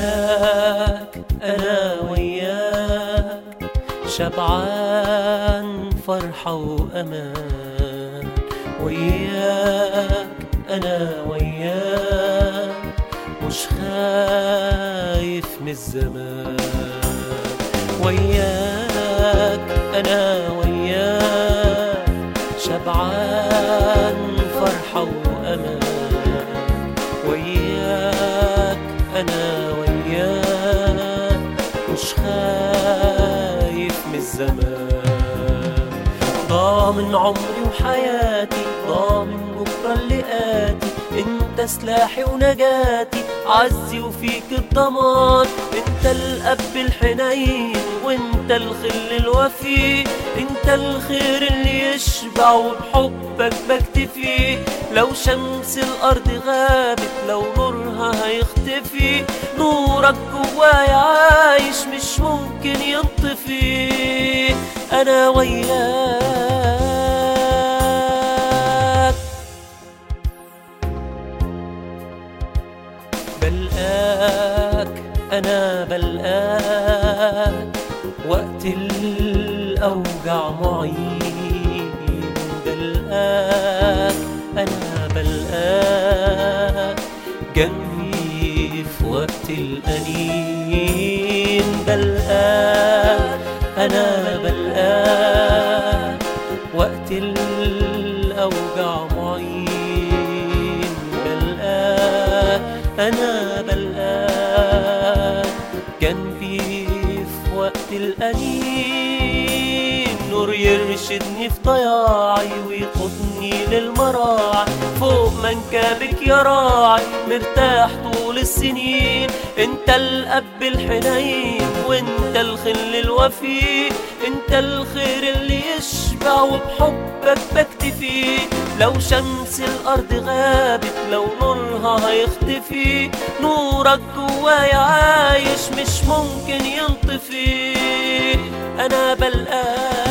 وياك أنا وياك شبعان فرحة وأمان وياك أنا وياك مش خايف من الزمان وياك أنا وياك شبعان فرحة وأمان وياك أنا وياك مش خايف من الزمان ضامن عمري وحياتي ضامن بكرة اللي آتي انت سلاحي ونجاتي عزي وفيك الضمان انت الاب الحنين وانت الخل الوفي انت الخير اللي يشبع وبحبك بكتفي لو شمس الارض غابت لو نورها هيختفي نورك جوايا عايش مش ممكن ينطفي انا وياك بلقاك أنا بلقاك وقت الأوجع معين بلقاك أنا بلقاك جنبي في وقت الأنين بلقاك أنا بلقاك وقت الأوجع معين بلقاك أنا بلقاك جنبي في وقت الأنين نور يرشدني في ضياعي ويقودني للمراعي فوق منكبك يا راعي مرتاح طول السنين انت الأب الحنين وانت الخل الوفي انت الخير اللي يشبع وبحبك بكتفي لو شمس الأرض غابت لو نورها هيختفي نورك جوايا عايش مش ممكن ينطفي أنا بلقاك